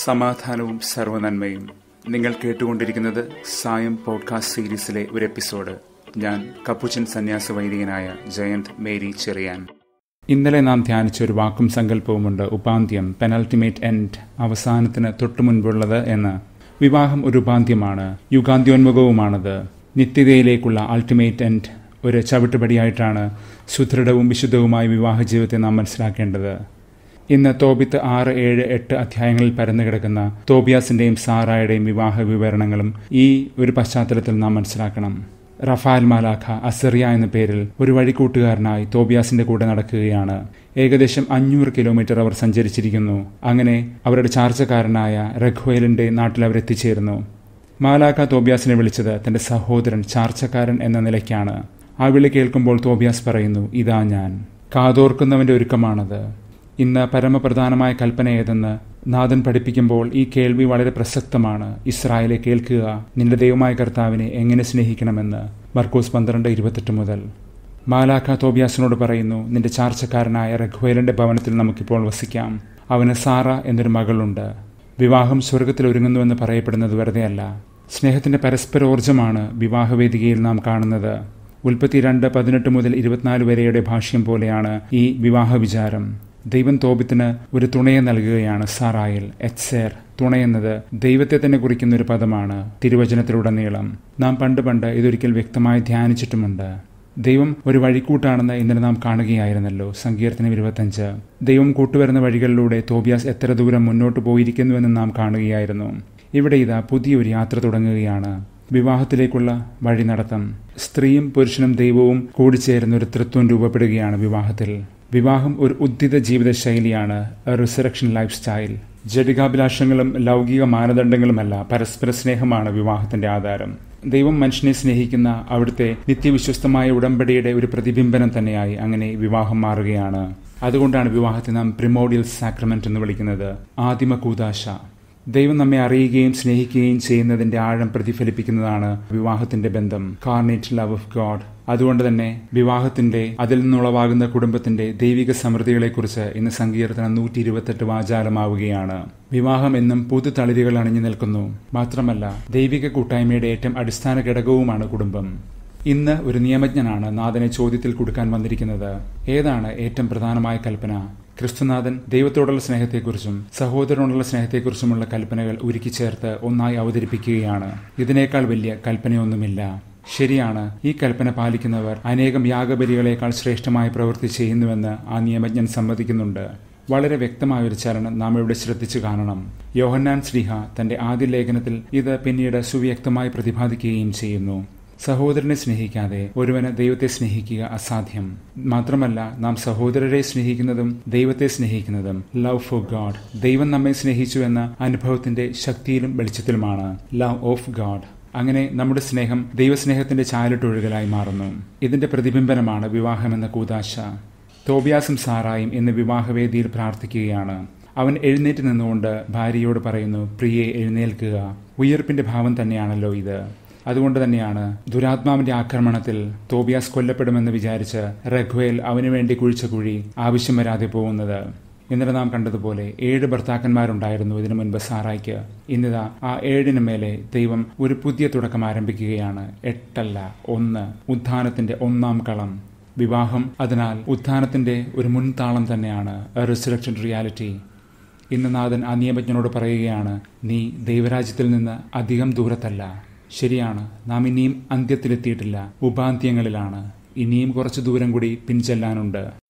സമാധാനവും സർവനന്മയും നിങ്ങൾ കേട്ടുകൊണ്ടിരിക്കുന്നത് സായം പോഡ്കാസ്റ്റ് സീരീസിലെ ഒരു എപ്പിസോഡ് ഞാൻ കപ്പുച്ചൻ സന്യാസ വൈദികനായ ജയന്ത് മേരി ചെറിയാൻ ഇന്നലെ നാം ധ്യാനിച്ച ഒരു വാക്കും സങ്കല്പവുമുണ്ട് ഉപാന്ത്യം പെനൽട്ടിമേറ്റ് എൻഡ് അവസാനത്തിന് തൊട്ടു മുൻപുള്ളത് എന്ന് വിവാഹം ഒരു ഉപാന്ത്യമാണ് യുഗാന്ത്യോന്മുഖവുമാണത് നിത്യതയിലേക്കുള്ള അൾട്ടിമേറ്റ് എൻഡ് ഒരു ചവിട്ടുപടിയായിട്ടാണ് സുദൃഢവും വിശുദ്ധവുമായ വിവാഹ ജീവിതത്തെ നാം മനസ്സിലാക്കേണ്ടത് ഇന്ന് തോബിത്ത് ആറ് ഏഴ് എട്ട് അധ്യായങ്ങളിൽ പരന്നു കിടക്കുന്ന തോബിയാസിന്റെയും സാറായുടെയും വിവാഹ വിവരണങ്ങളും ഈ ഒരു പശ്ചാത്തലത്തിൽ നാം മനസ്സിലാക്കണം റഫാൽ മാലാഖ അസറിയ എന്ന പേരിൽ ഒരു വഴിക്കൂട്ടുകാരനായി തോബിയാസിന്റെ കൂടെ നടക്കുകയാണ് ഏകദേശം അഞ്ഞൂറ് കിലോമീറ്റർ അവർ സഞ്ചരിച്ചിരിക്കുന്നു അങ്ങനെ അവരുടെ ചാർച്ചക്കാരനായ റഘ്വേലിന്റെ നാട്ടിൽ അവരെത്തിച്ചേരുന്നു മാലാഖ തോബിയാസിനെ വിളിച്ചത് തന്റെ സഹോദരൻ ചാർച്ചക്കാരൻ എന്ന നിലയ്ക്കാണ് ആ വിളി കേൾക്കുമ്പോൾ തോബിയാസ് പറയുന്നു ഇതാ ഞാൻ കാതോർക്കുന്നവന്റെ ഒരുക്കമാണത് ഇന്ന് പരമപ്രധാനമായ കൽപ്പന ഏതെന്ന് നാഥൻ പഠിപ്പിക്കുമ്പോൾ ഈ കേൾവി വളരെ പ്രസക്തമാണ് ഇസ്രായേലെ കേൾക്കുക നിന്റെ ദൈവമായ കർത്താവിനെ എങ്ങനെ സ്നേഹിക്കണമെന്ന് മർക്കോസ് പന്ത്രണ്ട് ഇരുപത്തെട്ട് മുതൽ മാലാഖ തോബിയാസിനോട് പറയുന്നു നിന്റെ ചാർച്ചക്കാരനായ റഘ്വേലന്റെ ഭവനത്തിൽ നമുക്കിപ്പോൾ വസിക്കാം അവന് സാറ എന്നൊരു മകളുണ്ട് വിവാഹം സ്വർഗത്തിൽ ഒരുങ്ങുന്നുവെന്ന് പറയപ്പെടുന്നത് വെറുതെയല്ല സ്നേഹത്തിന്റെ പരസ്പരോർജ്ജമാണ് വിവാഹവേദികയിൽ നാം കാണുന്നത് ഉൽപ്പത്തി രണ്ട് പതിനെട്ട് മുതൽ ഇരുപത്തിനാല് വരെയുടെ ഭാഷ്യം പോലെയാണ് ഈ വിവാഹ വിചാരം ദൈവം തോബിത്തിന് ഒരു തുണയെ നൽകുകയാണ് സാറായിൽ എത്സേർ തുണയെന്നത് ദൈവത്തെ തന്നെ കുറിക്കുന്ന ഒരു പദമാണ് തിരുവചനത്തിലുടനീളം നാം പണ്ട് പണ്ട് ഇതൊരിക്കൽ വ്യക്തമായി ധ്യാനിച്ചിട്ടുമുണ്ട് ദൈവം ഒരു വഴിക്കൂട്ടാണെന്ന് ഇന്നലെ നാം കാണുകയായിരുന്നല്ലോ സങ്കീർത്തനം ഇരുപത്തഞ്ച് ദൈവം കൂട്ടുവരുന്ന വഴികളിലൂടെ തോബിയാസ് എത്ര ദൂരം മുന്നോട്ട് പോയിരിക്കുന്നുവെന്ന് നാം കാണുകയായിരുന്നു ഇവിടെ ഇതാ പുതിയൊരു യാത്ര തുടങ്ങുകയാണ് വിവാഹത്തിലേക്കുള്ള വഴി നടത്തം സ്ത്രീയും പുരുഷനും ദൈവവും കൂടിച്ചേരുന്ന ഒരു തൃത്വം രൂപപ്പെടുകയാണ് വിവാഹത്തിൽ വിവാഹം ഒരു ഉദ്ധിത ജീവിത ശൈലിയാണ് റിസറക്ഷൻ ലൈഫ് സ്റ്റൈൽ ജടികാഭിലാഷങ്ങളും ലൗകിക മാനദണ്ഡങ്ങളുമല്ല പരസ്പര സ്നേഹമാണ് വിവാഹത്തിന്റെ ആധാരം ദൈവം മനുഷ്യനെ സ്നേഹിക്കുന്ന അവിടുത്തെ നിത്യവിശ്വസ്തമായ ഉടമ്പടിയുടെ ഒരു പ്രതിബിംബനം തന്നെയായി അങ്ങനെ വിവാഹം മാറുകയാണ് അതുകൊണ്ടാണ് വിവാഹത്തെ നാം പ്രിമോഡിയൽ സാക്രമെന്റ് എന്ന് വിളിക്കുന്നത് ആദിമ കൂതാശ ദൈവം നമ്മെ അറിയുകയും സ്നേഹിക്കുകയും ചെയ്യുന്നതിന്റെ ആഴം പ്രതിഫലിപ്പിക്കുന്നതാണ് വിവാഹത്തിന്റെ ബന്ധം കാർണേറ്റ് ലവ് ഓഫ് ഗോഡ് അതുകൊണ്ട് തന്നെ വിവാഹത്തിന്റെ അതിൽ നിന്നുളവാകുന്ന കുടുംബത്തിന്റെ ദൈവിക സമൃദ്ധികളെക്കുറിച്ച് ഇന്ന് സങ്കീർത്തനം നൂറ്റി ഇരുപത്തെട്ട് വാചാലമാവുകയാണ് വിവാഹം എന്നും പുതു തളിരുകൾ അണിഞ്ഞു നിൽക്കുന്നു മാത്രമല്ല ദൈവിക കൂട്ടായ്മയുടെ ഏറ്റവും അടിസ്ഥാന ഘടകവുമാണ് കുടുംബം ഇന്ന് ഒരു നിയമജ്ഞനാണ് നാഥനെ ചോദ്യത്തിൽ കൊടുക്കാൻ വന്നിരിക്കുന്നത് ഏതാണ് ഏറ്റവും പ്രധാനമായ കൽപ്പന ക്രിസ്തുനാഥൻ ദൈവത്തോടുള്ള സ്നേഹത്തെക്കുറിച്ചും സഹോദരനോടുള്ള സ്നേഹത്തെക്കുറിച്ചുമുള്ള കൽപ്പനകൾ ഉരുക്കി ചേർത്ത് ഒന്നായി അവതരിപ്പിക്കുകയാണ് ഇതിനേക്കാൾ വലിയ കൽപ്പനയൊന്നുമില്ല ശരിയാണ് ഈ കൽപ്പന പാലിക്കുന്നവർ അനേകം യാഗബലികളേക്കാൾ ശ്രേഷ്ഠമായ പ്രവൃത്തി ചെയ്യുന്നുവെന്ന് ആ നിയമജ്ഞൻ സമ്മതിക്കുന്നുണ്ട് വളരെ വ്യക്തമായ ഒരു ചലനം നാം ഇവിടെ ശ്രദ്ധിച്ചു കാണണം യോഹന്നാൻ ശ്രീഹ തന്റെ ആദ്യ ലേഖനത്തിൽ ഇത് പിന്നീട് സുവ്യക്തമായി പ്രതിപാദിക്കുകയും ചെയ്യുന്നു സഹോദരനെ സ്നേഹിക്കാതെ ഒരുവന് ദൈവത്തെ സ്നേഹിക്കുക അസാധ്യം മാത്രമല്ല നാം സഹോദരരെ സ്നേഹിക്കുന്നതും ദൈവത്തെ സ്നേഹിക്കുന്നതും ലവ് ഫോർ ഗാഡ് ദൈവം നമ്മെ സ്നേഹിച്ചു എന്ന അനുഭവത്തിന്റെ ശക്തിയിലും വെളിച്ചത്തിലുമാണ് ലവ് ഓഫ് ഗാഡ് അങ്ങനെ നമ്മുടെ സ്നേഹം ദൈവസ്നേഹത്തിന്റെ ചാലിട്ടൊഴുകലായി മാറുന്നു ഇതിന്റെ പ്രതിബിംബനമാണ് വിവാഹമെന്ന കൂതാശ തോബിയാസും സാറായും ഇന്ന് വിവാഹവേദിയിൽ പ്രാർത്ഥിക്കുകയാണ് അവൻ എഴുന്നേറ്റ് നിന്നുകൊണ്ട് ഭാര്യയോട് പറയുന്നു പ്രിയെ എഴുന്നേൽക്കുക ഉയർപ്പിന്റെ ഭാവം തന്നെയാണല്ലോ ഇത് അതുകൊണ്ട് തന്നെയാണ് ദുരാത്മാവിന്റെ ആക്രമണത്തിൽ തോബിയാസ് കൊല്ലപ്പെടുമെന്ന് വിചാരിച്ച് റഘ്വേൽ അവനു വേണ്ടി കുഴിച്ച കുഴി ആവശ്യം വരാതെ പോകുന്നത് ഇന്നലെ നാം കണ്ടതുപോലെ ഏഴ് ഭർത്താക്കന്മാരുണ്ടായിരുന്നു ഇതിനു മുൻപ് സാറായിക്ക് ഇന്നിതാ ആ ഏഴിന് മേലെ ദൈവം ഒരു പുതിയ തുടക്കം ആരംഭിക്കുകയാണ് എട്ടല്ല ഒന്ന് ഉത്ഥാനത്തിന്റെ ഒന്നാം കളം വിവാഹം അതിനാൽ ഉത്ഥാനത്തിന്റെ ഒരു മുൻതാളം തന്നെയാണ് റിസറക്ഷൻ റിയാലിറ്റി ഇന്ന് നാഥൻ ആ നിയമജ്ഞനോട് പറയുകയാണ് നീ ദൈവരാജ്യത്തിൽ നിന്ന് അധികം ദൂരത്തല്ല ശരിയാണ് നാം ഇനിയും അന്ത്യത്തിലെത്തിയിട്ടില്ല ഉപാന്ത്യങ്ങളിലാണ് ഇനിയും കുറച്ചു ദൂരം കൂടി പിൻചെല്ലാനുണ്ട്